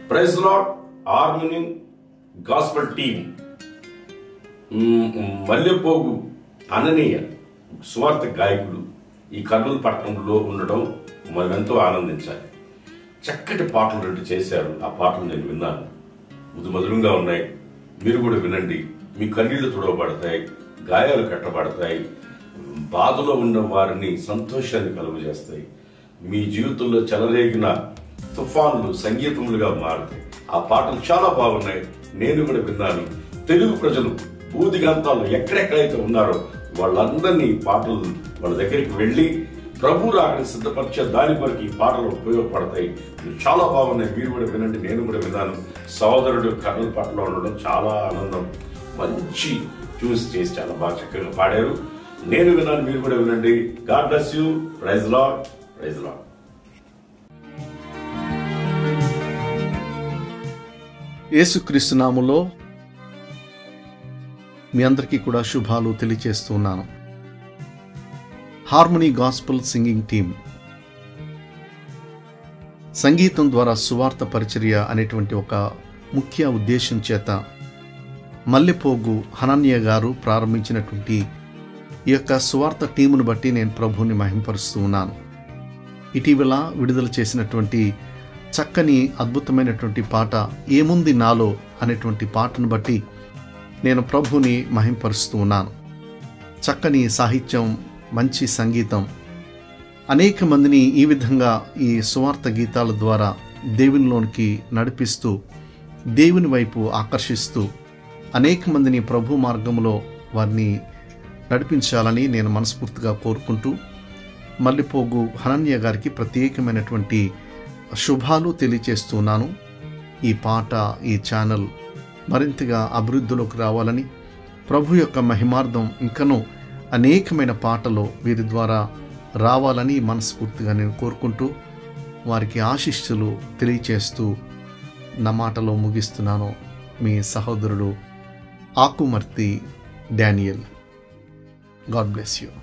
Praise lord harmony gospel team మ్, మల్లెపోగు అననీయ సువార్త గాయకుడు ఈ కర్నూలు పట్టణంలో ఉండడం మనం ఎంతో ఆనందించాలి చక్కటి పాటలు రెండు చేశారు ఆ పాటలు నేను విన్నాను ముదు మధురంగా ఉన్నాయి మీరు కూడా వినండి మీ కన్నీళ్లు తుడవబడతాయి గాయాలు కట్టబడతాయి బాధలో ఉన్న వారిని సంతోషాన్ని కలుగజేస్తాయి మీ జీవితంలో చెలరేగిన తుఫాన్లు సంగీతములుగా మారుతాయి ఆ పాటలు చాలా బాగున్నాయి నేను కూడా విన్నాను తెలుగు ప్రజలు భూదిగంతాలు ఎక్కడెక్కడైతే ఉన్నారో వాళ్ళందరినీ ఈ పాటలు వాళ్ళ దగ్గరికి వెళ్ళి ప్రభు రాకని సిద్ధపరిచే దాని కొరకు ఈ పాటలు ఉపయోగపడతాయి ఇవి చాలా బాగున్నాయి మీరు కూడా వినండి నేను కూడా విన్నాను సోదరుడు కర్నూలు పట్టణంలో ఉండడం చాలా ఆనందం మంచి చూస్ చేసి చాలా బాగా చక్కగా పాడారు నేను విన్నాను మీరు కూడా వినండి God bless you praise lord praise lord యేసుక్రీస్తు నామంలో మీ అందరికీ కూడా శుభాలు తెలియచేస్తున్నాను హార్మోనీ గాస్పుల్ సింగింగ్ టీమ్ సంగీతం ద్వారా సువార్త పరిచర్య అనేటువంటి ఒక ముఖ్య ఉద్దేశం చేత మల్లెపోగు హనన్య గారు ప్రారంభించినటువంటి ఈ యొక్క సువార్త టీమును బట్టి నేను ప్రభువుని మహింపరుస్తూ ఉన్నాను ఇటీవల విడుదల చేసినటువంటి చక్కని అద్భుతమైనటువంటి పాట ఏముంది నాలో అనేటువంటి పాటను బట్టి నేను ప్రభుని మహింపరుస్తూ ఉన్నాను చక్కని సాహిత్యం మంచి సంగీతం అనేక మందిని ఈ విధంగా ఈ సువార్త గీతాల ద్వారా దేవునిలోనికి నడిపిస్తూ దేవుని వైపు ఆకర్షిస్తూ అనేక మందిని ప్రభు మార్గంలో వారిని నడిపించాలని నేను మనస్ఫూర్తిగా కోరుకుంటూ మల్లిపోగు హనన్య గారికి ప్రత్యేకమైనటువంటి శుభాలు తెలియచేస్తున్నాను ఈ పాట ఈ ఛానల్ మరింతగా అభివృద్ధిలోకి రావాలని ప్రభు యొక్క మహిమార్థం ఇంకనూ అనేకమైన పాటలు వీరి ద్వారా రావాలని మనస్ఫూర్తిగా నేను కోరుకుంటూ వారికి ఆశిష్యులు తెలియచేస్తూ నా మాటలో ముగిస్తున్నాను మీ సహోదరుడు Akumarthi Daniel God bless you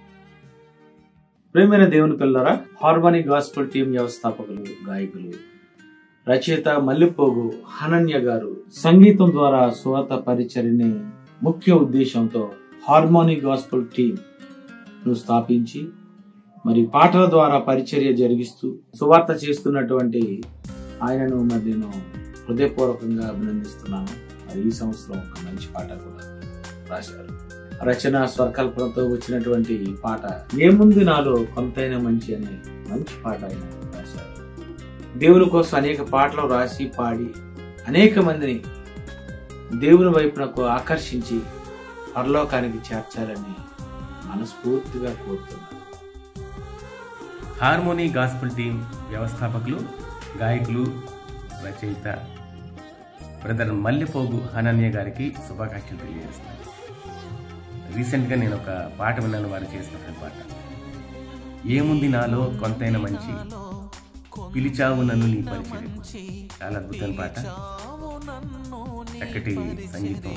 ప్రేమైన దేవుని పిల్లరా హార్మోనీ గాస్పుల్ టీం వ్యవస్థాపకులు గాయకులు రచయిత మల్లెపోగు హనన్య గారు సంగీతం ద్వారా స్వాత పరిచర్ని ముఖ్య ఉద్దేశంతో హార్మోనీ గాస్పుల్ టీం ను స్థాపించి మరి పాటల ద్వారా పరిచర్య జరిగిస్తూ సువార్త చేస్తున్నటువంటి ఆయనను మరి నేను హృదయపూర్వకంగా అభినందిస్తున్నాను మరి ఈ సంవత్సరం ఒక మంచి పాట కూడా రాశారు రచన స్వరకల్పనతో వచ్చినటువంటి ఈ పాట ఏముంది నాలో కొంతైనా మంచి అనే మంచి పాట ఆయన రాశారు దేవుని కోసం అనేక పాటలు రాసి పాడి అనేక మందిని దేవుని వైపునకు ఆకర్షించి పరలోకానికి చేర్చాలని మనస్ఫూర్తిగా కోరుతున్నాను హార్మోనీ గాస్పుల్ టీం వ్యవస్థాపకులు గాయకులు రచయిత బ్రదర్ మల్లెపోగు హనన్య గారికి శుభాకాంక్షలు తెలియజేస్తున్నాను రీసెంట్గా నేను ఒక పాట విన్నాను వారు చేసినటువంటి పాట ఏముంది నాలో కొంతైనా మంచి పిలిచావు నన్ను నీ పరిచయం చాలా అద్భుతమైన పాట చక్కటి సంగీతం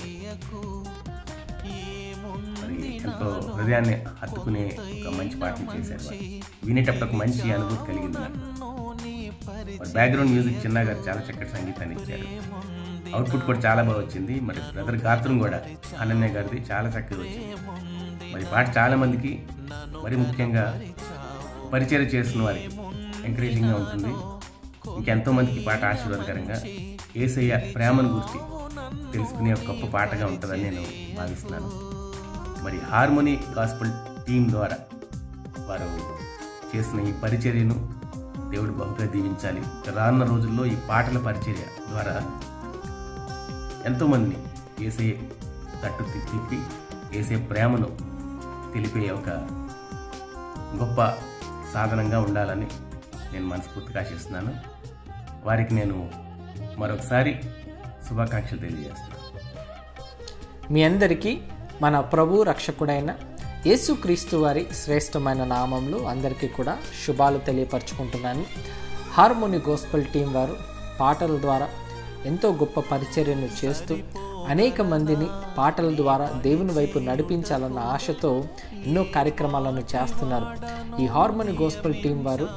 మరి ఎంతో హృదయాన్ని హత్తుకునే ఒక మంచి పాటను చేశారు వారు. వినేటప్పుడు ఒక మంచి అనుభూతి కలిగింది నాకు మరి బ్యాక్గ్రౌండ్ మ్యూజిక్ చిన్న గారు చాలా చక్కటి సంగీతాన్ని ఇచ్చారు అవుట్పుట్ కూడా చాలా బాగా వచ్చింది మరి బ్రదర్ గాత్రం కూడా అనన్య గారిది చాలా చక్కగా వచ్చింది మరి పాట చాలా మందికి మరి ముఖ్యంగా పరిచయం చేస్తున్న వారికి ఎంకరేజింగ్గా ఉంటుంది ఇంకెంతో మందికి పాట ఆశీర్వాదకరంగా ఏసయ్య ప్రేమను గురించి తెలుసుకునే ఒక గొప్ప పాటగా ఉంటుందని నేను భావిస్తున్నాను మరి హార్మోనీ గాస్పుల్ టీం ద్వారా వారు చేసిన ఈ పరిచర్యను దేవుడు బహుగా దీవించాలి రానున్న రోజుల్లో ఈ పాటల పరిచర్య ద్వారా ఎంతోమందిని ఏసే తట్టు తి- తిప్పి ఏసే ప్రేమను తెలిపే ఒక గొప్ప సాధనంగా ఉండాలని నేను మనస్ఫూర్తిగా ఆశిస్తున్నాను వారికి నేను మరొకసారి శుభాకాంక్షలు తెలియజేస్తున్నాను మీ అందరికీ మన ప్రభు రక్షకుడైన యేసుక్రీస్తు వారి శ్రేష్టమైన నామంలో అందరికీ కూడా శుభాలు తెలియపరచుకుంటున్నాను హార్మోని గోస్పల్ టీం వారు పాటల ద్వారా ఎంతో గొప్ప పరిచర్యను చేస్తూ అనేక మందిని పాటల ద్వారా దేవుని వైపు నడిపించాలన్న ఆశతో ఎన్నో కార్యక్రమాలను చేస్తున్నారు ఈ హార్మోని గోస్పల్ టీం వారు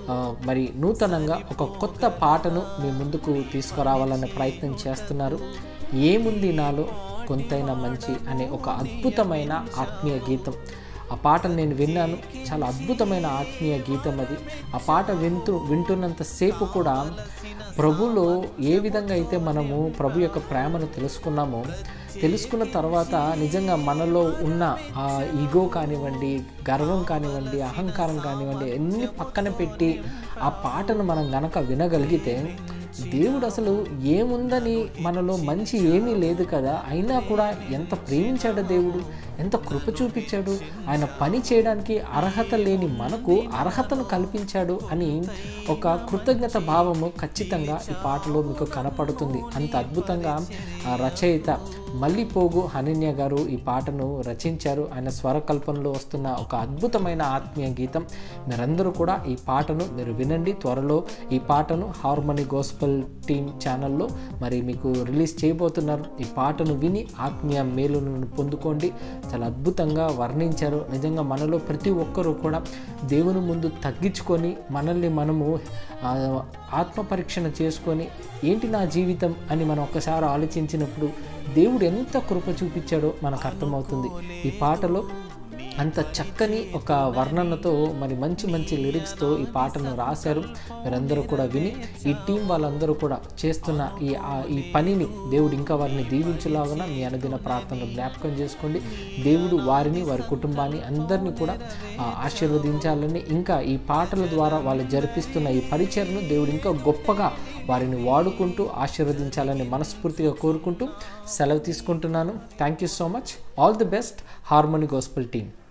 ఆ, మరి నూతనంగా ఒక కొత్త పాటను మీ ముందుకు తీసుకురావాలనే ప్రయత్నం చేస్తున్నారు ఏముంది నాలో కొంతైనా మంచి అనే ఒక అద్భుతమైన ఆత్మీయ గీతం ఆ పాటను నేను విన్నాను చాలా అద్భుతమైన ఆత్మీయ గీతం అది ఆ పాట వింటూ వింటున్నంతసేపు కూడా ప్రభులో ఏ విధంగా అయితే మనము ప్రభు యొక్క ప్రేమను తెలుసుకున్నామో తెలుసుకున్న తర్వాత నిజంగా మనలో ఉన్న ఆ ఈగో కానివ్వండి గర్వం కానివ్వండి అహంకారం కానివ్వండి అన్ని పక్కన పెట్టి ఆ పాటను మనం గనక వినగలిగితే దేవుడు అసలు ఏముందని మనలో మంచి ఏమీ లేదు కదా అయినా కూడా ఎంత ప్రేమించాడు దేవుడు ఎంత కృప చూపించాడు ఆయన పని చేయడానికి అర్హత లేని మనకు అర్హతను కల్పించాడు అని ఒక కృతజ్ఞత భావము ఖచ్చితంగా ఈ పాటలో మీకు కనపడుతుంది అంత అద్భుతంగా ఆ రచయిత మల్లిపోగు హనన్య గారు ఈ పాటను రచించారు ఆయన స్వరకల్పనలో వస్తున్న ఒక అద్భుతమైన ఆత్మీయ గీతం మీరందరూ కూడా ఈ పాటను మీరు వినండి త్వరలో ఈ పాటను హార్మోని గోస్పల్ టీమ్ ఛానల్లో మరి మీకు రిలీజ్ చేయబోతున్నారు ఈ పాటను విని ఆత్మీయ మేలును పొందుకోండి చాలా అద్భుతంగా వర్ణించారు నిజంగా మనలో ప్రతి ఒక్కరూ కూడా దేవుని ముందు తగ్గించుకొని మనల్ని మనము ఆ, ఆత్మ పరీక్షణ చేసుకొని ఏంటి నా జీవితం అని మనం ఒక్కసారి ఆలోచించినప్పుడు దేవుడు ఎంత కృప చూపించాడో మనకు అర్థమవుతుంది ఈ పాటలో అంత చక్కని ఒక వర్ణనతో మరి మంచి మంచి లిరిక్స్తో ఈ పాటను రాశారు మీరందరూ కూడా విని ఈ టీం వాళ్ళందరూ కూడా చేస్తున్న ఈ ఆ- ఈ పనిని దేవుడు ఇంకా వారిని దీవించలాగున మీ అనుదిన ప్రార్థనలు జ్ఞాపకం చేసుకోండి దేవుడు వారిని వారి కుటుంబాన్ని అందరినీ కూడా ఆ, ఆశీర్వదించాలని ఇంకా ఈ పాటల ద్వారా వాళ్ళు జరిపిస్తున్న ఈ పరిచయను దేవుడు ఇంకా గొప్పగా వారిని వాడుకుంటూ ఆశీర్వదించాలని మనస్ఫూర్తిగా కోరుకుంటూ సెలవు తీసుకుంటున్నాను thank you so much all the best harmony gospel team